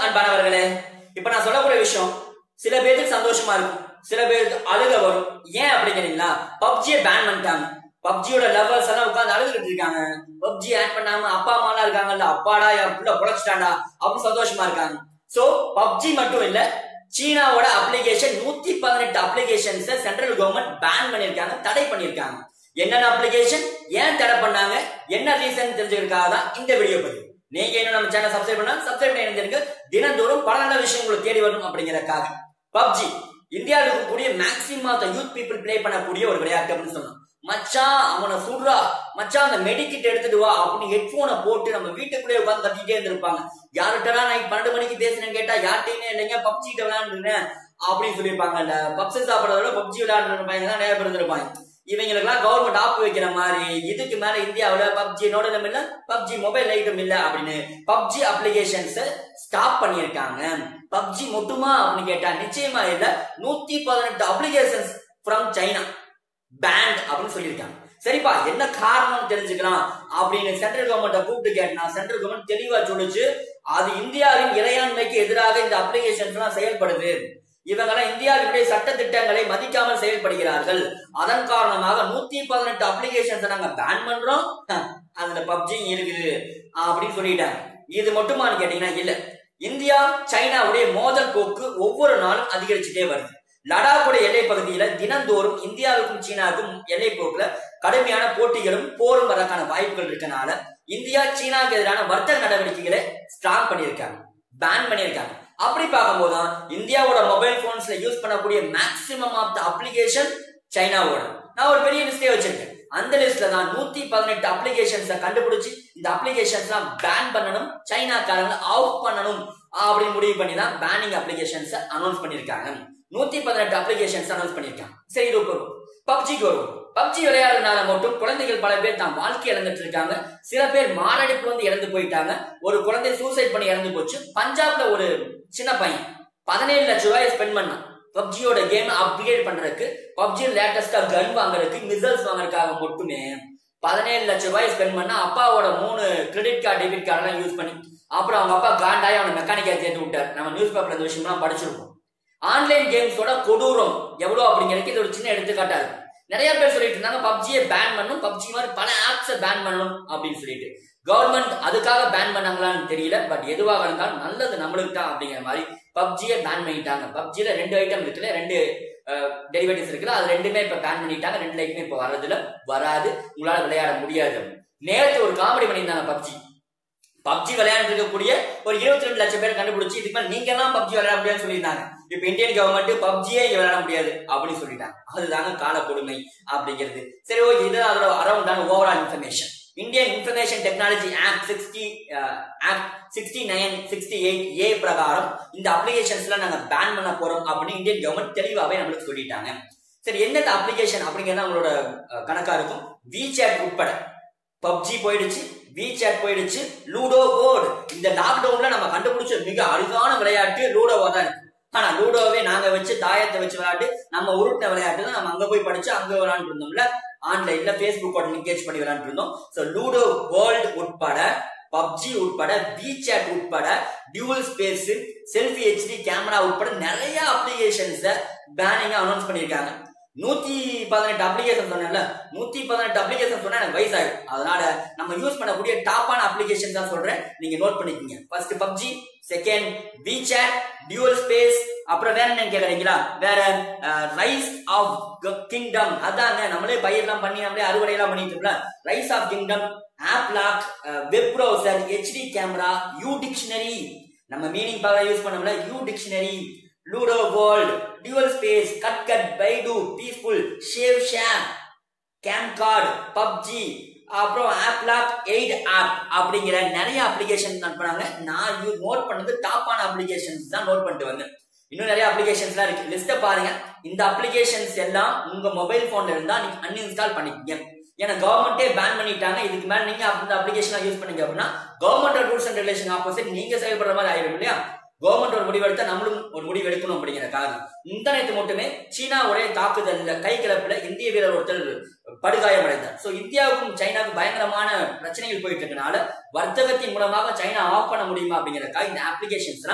அன்பானவர்களே இப்ப நான் சொல்லக்கூடிய விஷயம் சில பேருக்கு சந்தோஷமா இருக்கும் சில பேருக்கு அழுக வரும் ஏன் அப்படிங்கிறீங்களா பப்ஜியை பேன் பண்ணிட்டாங்க பப்ஜியோட லவர்ஸ் எல்லாம் உட்கார்ந்து அழுதுகிட்டு இருக்காங்க பப்ஜி ஆட் பண்ணாம அப்பா அம்மா எல்லாம் இருக்காங்கல்ல அப்பாடா என் புள்ள பொழைச்சிட்டாண்டா அப்படின்னு சந்தோஷமா இருக்காங்க சோ பப்ஜி மட்டும் இல்ல சீனாவோட அப்ளிகேஷன் நூத்தி பதினெட்டு அப்ளிகேஷன்ஸ் சென்ட்ரல் கவர்மெண்ட் பேன் பண்ணிருக்காங்க தடை பண்ணிருக்காங்க என்னென்ன அப்ளிகேஷன் ஏன் தடை பண்ணாங்க என்ன ரீசன் தெரிஞ்சுக்கிறதுக்காக தான் இந்த வீடியோ பதிவு நீங்க இன்னும் நம்ம சேனல் சப்ஸ்கிரைப் பண்ணா சப்ஸ்கிரைப் பண்ணி இணைந்திருக்கு தினந்தோறும் பல நல்ல விஷயம் உங்களுக்கு தேடி வரும் அப்படிங்கறதுக்காக பப்ஜி இந்தியாவில் இருக்கக்கூடிய maximum of youth people play பண்ணக்கூடிய ஒரு விளையாட்டு அப்படின்னு சொல்லலாம் மச்சான் அவனை சுடுறா மச்சான் அந்த மெடிக்கிட் எடுத்துட்டு வா அப்படின்னு ஹெட்போனை போட்டு நம்ம வீட்டுக்குள்ளே உட்காந்து கத்திட்டே இருந்திருப்பாங்க யார்கிட்டடா நைட் பன்னெண்டு மணிக்கு பேசுனேன்னு கேட்டா யார்கிட்டயுமே இல்லைங்க பப்ஜி கிட்ட விளையாண்டுருந்தேன் அப்படின்னு சொல்லியிருப்பாங்க இல்ல பப்ஸ் சாப்பிடறத விட பப்ஜி விளையாடுற பையன் தான் நிறைய பேர் இருந்திருப்பாங்க இவங்களுக்கெல்லாம் கவர்மெண்ட் ஆப்பு வைக்கிற மாதிரி இதுக்கு மேல இந்தியாவுல பப்ஜி நோடலும் இல்ல பப்ஜி மொபைல் ஐட்டம் இல்ல அப்படின்னு பப்ஜி அப்ளிகேஷன்ஸ் ஸ்டாப் பண்ணியிருக்காங்க பப்ஜி மட்டுமா அப்படின்னு கேட்டா நிச்சயமா இல்ல நூத்தி பதினெட்டு அப்ளிகேஷன்ஸ் ஃப்ரம் சைனா பேண்ட் அப்படின்னு சொல்லியிருக்காங்க சரிப்பா என்ன காரணம் தெரிஞ்சுக்கலாம் அப்படின்னு சென்ட்ரல் கவர்மெண்ட்டை கூப்பிட்டு கேட்டா சென்ட்ரல் கவர்மெண்ட் தெளிவா சொல்லுச்சு அது இந்தியாவின் இறையாண்மைக்கு எதிராக இந்த அப்ளிகேஷன்ஸ் எல்லாம் செயல்படுது இவங்கெல்லாம் இந்தியாவினுடைய சட்ட திட்டங்களை மதிக்காமல் செயல்படுகிறார்கள் அதன் காரணமாக நூத்தி பதினெட்டு அப்ளிகேஷன்ஸ் நாங்க பேன் பண்றோம் அதுல பப்ஜி இருக்குது அப்படின்னு சொல்லிட்டாங்க இது மட்டுமான்னு கேட்டீங்கன்னா இல்ல இந்தியா சைனாவுடைய மோதல் போக்கு ஒவ்வொரு நாளும் அதிகரிச்சுட்டே வருது லடாக்குடைய எல்லை பகுதியில தினந்தோறும் இந்தியாவுக்கும் சீனாவுக்கும் எல்லை போக்குல கடுமையான போட்டிகளும் போரும் வரக்கான வாய்ப்புகள் இருக்கனால இந்தியா சீனாவுக்கு எதிரான வர்த்தக நடவடிக்கைகளை ஸ்ட்ராங் பண்ணியிருக்காங்க பேன் பண்ணியிருக்காங்க அப்படி பார்க்கும்போது தான் இந்தியாவோட மொபைல் போன்ஸ்ல யூஸ் பண்ணக்கூடிய மேக்சிமம் ஆஃப் த அப்ளிகேஷன் சைனாவோட நான் ஒரு பெரிய லிஸ்டே வச்சிருக்கேன் அந்த லிஸ்ட்ல தான் நூத்தி பதினெட்டு அப்ளிகேஷன்ஸை கண்டுபிடிச்சு இந்த அப்ளிகேஷன்ஸ்லாம் பேன் பண்ணணும் சைனாக்காரங்க ஆஃப் பண்ணணும் அப்படின்னு முடிவு பண்ணி தான் பேனிங் அப்ளிகேஷன்ஸ் அனௌன்ஸ் பண்ணியிருக்காங்க நூத்தி பதினெட்டு அப்ளிகேஷன்ஸ் அனௌன்ஸ் பண்ணியிருக்காங்க சரி இது வரும் பப்ஜிக்கு வரும் பப்ஜி விளையாடுறதுனால மட்டும் குழந்தைகள் பல பேர் தான் வாழ்க்கை இழந்துட்டு இருக்காங்க சில பேர் மாரடைப்பு வந்து இறந்து போயிட்டாங்க ஒரு குழந்தை சூசைட் பண்ணி இறந்து போச்சு பஞ்சாப்ல ஒரு சின்ன பையன் பதினேழு லட்சம் ரூபாய் ஸ்பெண்ட் பண்ணான் பப்ஜியோட கேம் அப்கிரேட் பண்றதுக்கு பப்ஜி லேட்டஸ்டா கன் வாங்குறதுக்கு மிசைல்ஸ் வாங்குறதுக்காக மட்டுமே பதினேழு லட்சம் ரூபாய் ஸ்பெண்ட் பண்ணா அப்பாவோட மூணு கிரெடிட் கார்டு டெபிட் கார்டெல்லாம் யூஸ் பண்ணி அப்புறம் அவங்க அப்பா காண்டாயி அவனை மெக்கானிக்கா சேர்த்து விட்டார் நம்ம நியூஸ் பேப்பர்ல இந்த விஷயம்லாம் படிச்சிருக்கோம் ஆன்லைன் கேம்ஸோட கொடூரம் எவ்வளவு அப்படிங்கிறதுக்கு இது ஒரு சின்ன எடுத்துக்காட்டா இருக்கு நிறைய பேர் சொல்லிட்டு இருந்தாங்க பப்ஜியை பேன் பண்ணும் பப்ஜி மாதிரி பல ஆப்ஸை பேன் பண்ணணும் அப்படின்னு சொல்லிட்டு கவர்மெண்ட் அதுக்காக பேன் பண்ணாங்களான்னு தெரியல பட் எதுவாக இருந்தாலும் நல்லது நம்மளுக்கு தான் அப்படிங்கிற மாதிரி பப்ஜியை பேன் பண்ணிட்டாங்க பப்ஜில ரெண்டு ஐட்டம் இருக்குல்ல ரெண்டு டெரிவேட்டிவ்ஸ் இருக்குல்ல அது ரெண்டுமே இப்ப பேன் பண்ணிட்டாங்க ரெண்டு லைக்குமே இப்ப வர்றதுல வராது உங்களால விளையாட முடியாது நேரத்து ஒரு காமெடி பண்ணியிருந்தாங்க பப்ஜி பப்ஜி விளையாண்டு இருக்கக்கூடிய ஒரு இருபத்தி ரெண்டு லட்சம் பேர் கண்டுபிடிச்சு இதுக்கு மேல நீங்க எல்லாம் பப்ஜி விளையாட முடியாதுன்னு சொல்லியிருந்தாங்க இப்ப இந்தியன் கவர்மெண்ட் பப்ஜியே இங்க விளையாட முடியாது அப்படின்னு சொல்லிட்டாங்க அதுதாங்க கால கொடுமை அப்படிங்கிறது சரி ஓகே இது அதோட அரௌண்டான overall information Indian information technology act sixty act sixty nine sixty eight A பிரகாரம் இந்த அப்ளிகேஷன்ஸ்ல நாங்க பேன் பண்ண போறோம் அப்படின்னு இந்தியன் கவர்மெண்ட் தெளிவாவே நம்மளுக்கு சொல்லிட்டாங்க சரி என்னென்ன அப்ளிகேஷன் அப்படிங்கிறது அவங்களோட கணக்கா இருக்கும் விசாட் உட்பட பப்ஜி போயிடுச்சு விசாட் போயிடுச்சு லூடோ கோட் இந்த லாக்டவுன்ல நம்ம கண்டுபிடிச்ச மிக அரிதான விளையாட்டு லூடோவா தான் இருக்கு ஆனா லூடோவே நாங்க வச்சு தாயத்தை வச்சு விளையாட்டு நம்ம உருட்டின விளையாட்டு தான் நம்ம அங்க போய் படிச்சு அங்க விளையாண்டு இருந்தோம்ல ஆன்லைன்ல பேஸ்புக்கோட லிங்கேஜ் பண்ணி விளையாண்டு இருந்தோம் ஸோ லூடோ வேர்ல்டு உட்பட பப்ஜி உட்பட விசாட் உட்பட Dual Space selfie HD camera உட்பட நிறைய அப்ளிகேஷன்ஸ பேனிங்க அனௌன்ஸ் பண்ணியிருக்காங்க நூத்தி பதினெட்டு அப்ளிகேஷன் சொன்னேன்ல நூத்தி பதினெட்டு அப்ளிகேஷன் சொன்னா எனக்கு வயசாகும் அதனால நம்ம யூஸ் பண்ணக்கூடிய டாப்பான அப்ளிகேஷன் தான் சொல்றேன் நீங்க நோட் பண்ணிக்கோங்க first PUBG second WeChat Dual Space அப்புறம் வேற என்ன கேக்குறீங்களா வேற ரைஸ் ஆஃப் கிங்டம் அதாங்க நம்மளே பயிரெல்லாம் பண்ணி நம்மளே அறுவடை எல்லாம் பண்ணிட்டு இருக்கோம்ல Rise of Kingdom app lock web browser HD camera U dictionary நம்ம மீனிங் பவர் யூஸ் பண்ணோம்ல U dictionary Ludo World Dual Space cut cut Baidu peaceful shave shame game card PUBG அப்புறம் ஆப் லாக் எயிட் ஆப் அப்படிங்கிற நிறைய application note பண்ணாங்க நான் you note பண்ணது டாப்பான applications தான் note பண்ணிட்டு வந்தேன் இன்னும் நிறைய அப்ளிகேஷன்ஸ்லாம் இருக்கு லிஸ்ட்டை பாருங்க இந்த அப்ளிகேஷன்ஸ் எல்லாம் உங்க மொபைல் போன்ல இருந்தா நீங்க அன்இன்ஸ்டால் பண்ணிக்கங்க ஏன்னா கவர்மெண்டே பேன் பண்ணிட்டாங்க இதுக்கு மேல நீங்க அந்த அப்ளிகேஷன் யூஸ் பண்ணீங்க அப்படின்னா government rules and regulation opposite நீங்க செயல்படுற மாதிரி ஆயிடும் இல்லையா கவர்மெண்ட் ஒரு முடிவு எடுத்தா நம்மளும் ஒரு முடிவு எடுக்கணும் அப்படிங்கிற காரணம் இந்த நேற்று மட்டுமே சீனாவுடைய தாக்குதல்ல கை கிளப்புல இந்திய வீரர் ஒருத்தர் படுகாயமடைந்தார் சோ இந்தியாவுக்கும் சைனாவுக்கும் பயங்கரமான பிரச்சனைகள் போயிட்டு இருக்கனால வர்த்தகத்தின் மூலமாக சைனா ஆஃப் பண்ண முடியுமா அப்படிங்கிறதுக்காக இந்த அப்ளிகேஷன்ஸ் எல்லாம்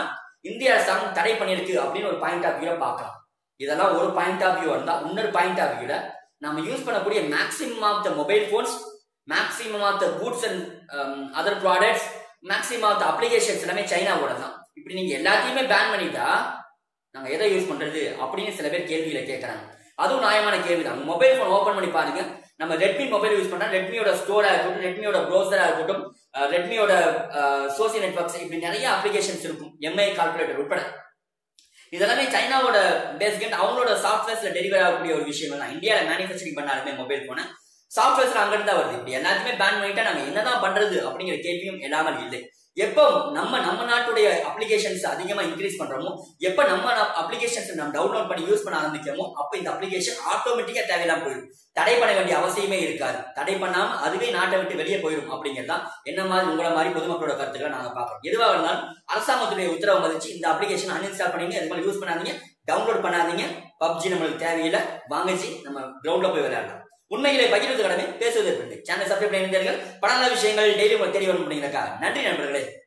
இந்திய அரசாங்கம் தடை பண்ணியிருக்கு அப்படின்னு ஒரு பாயிண்ட் ஆஃப் வியூல பார்க்கலாம் இதெல்லாம் ஒரு பாயிண்ட் ஆஃப் வியூ இருந்தா இன்னொரு பாயிண்ட் ஆஃப் வியூல நம்ம யூஸ் பண்ணக்கூடிய maximum of the mobile phones maximum of the goods and other products maximum of the applications எல்லாமே சைனாவோட தான் இப்படி நீங்க எல்லாத்தையுமே பேன் பண்ணிட்டா நாங்க எதை யூஸ் பண்றது அப்படின்னு சில பேர் கேள்வியில கேட்கறாங்க அதுவும் நியாயமான கேள்வி தான் மொபைல் போன் ஓபன் பண்ணி பாருங்க நம்ம ரெட்மி மொபைல் யூஸ் பண்ணா ரெட்மியோட ஸ்டோரா இருக்கட்டும் ரெட்மியோட ப்ரௌசரா இருக்கட்டும் ரெட்மியோட சோசியல் நெட்ஒர்க்ஸ் இப்படி நிறைய அப்ளிகேஷன்ஸ் இருக்கும் எம்ஐ கால்குலேட்டர் உட்பட இதெல்லாமே சைனாவோட பேஸ்கெட் அவங்களோட சாஃப்ட்வேர்ஸ்ல டெலிவரி ஆகக்கூடிய ஒரு விஷயம் தான் இந்தியாவில் மேனுஃபேக்சரிங் பண்ணாலுமே மொபைல் போனை சாஃப்ட்வேர்ஸ் அங்கிருந்து தான் வருது இப்படி எல்லாத்தையுமே பேன் பண்ணிட்டா நாங்க என்னதான் பண்றது அப்படிங்கிற கேள்வியும் இல்லாமல் இல்லை எப்போ நம்ம நம்ம நாட்டுடைய அப்ளிகேஷன்ஸ் அதிகமா இன்க்ரீஸ் பண்றோமோ எப்ப நம்ம அப்ளிகேஷன்ஸ் நம்ம டவுன்லோட் பண்ணி யூஸ் பண்ண ஆரம்பிக்கிறோமோ அப்ப இந்த அப்ளிகேஷன் ஆட்டோமேட்டிக்கா தேவையில்லாம போயிடும் தடை பண்ண வேண்டிய அவசியமே இருக்காது தடை பண்ணாம அதுவே நாட்டை விட்டு வெளியே போயிடும் அப்படிங்கிறதான் என்ன மாதிரி உங்களை மாதிரி பொதுமக்களோட கருத்துக்களை நாங்க பார்க்கறோம் எதுவாக இருந்தாலும் அரசாங்கத்துடைய உத்தரவு மதிச்சு இந்த அப்ளிகேஷன் அன்இன்ஸ்டால் பண்ணீங்க அது மாதிரி யூஸ் பண்ணாதீங்க டவுன்லோட் பண்ணாதீங்க பப்ஜி நம்மளுக்கு தேவையில்லை வாங்கிச்சு நம்ம கிரவுண்ட்ல போய் விளையாடலாம் உண்மையிலே பகிர்வது கடமை பேசுவது சேனல் சப்ஸ்கிரைப் பண்ணியிருந்தீர்கள் பல நல்ல விஷயங்கள் டெய்லி உங்களுக்கு தெரிய வரும் அப்படிங்கிறக்காக நன்றி நண்பர்களே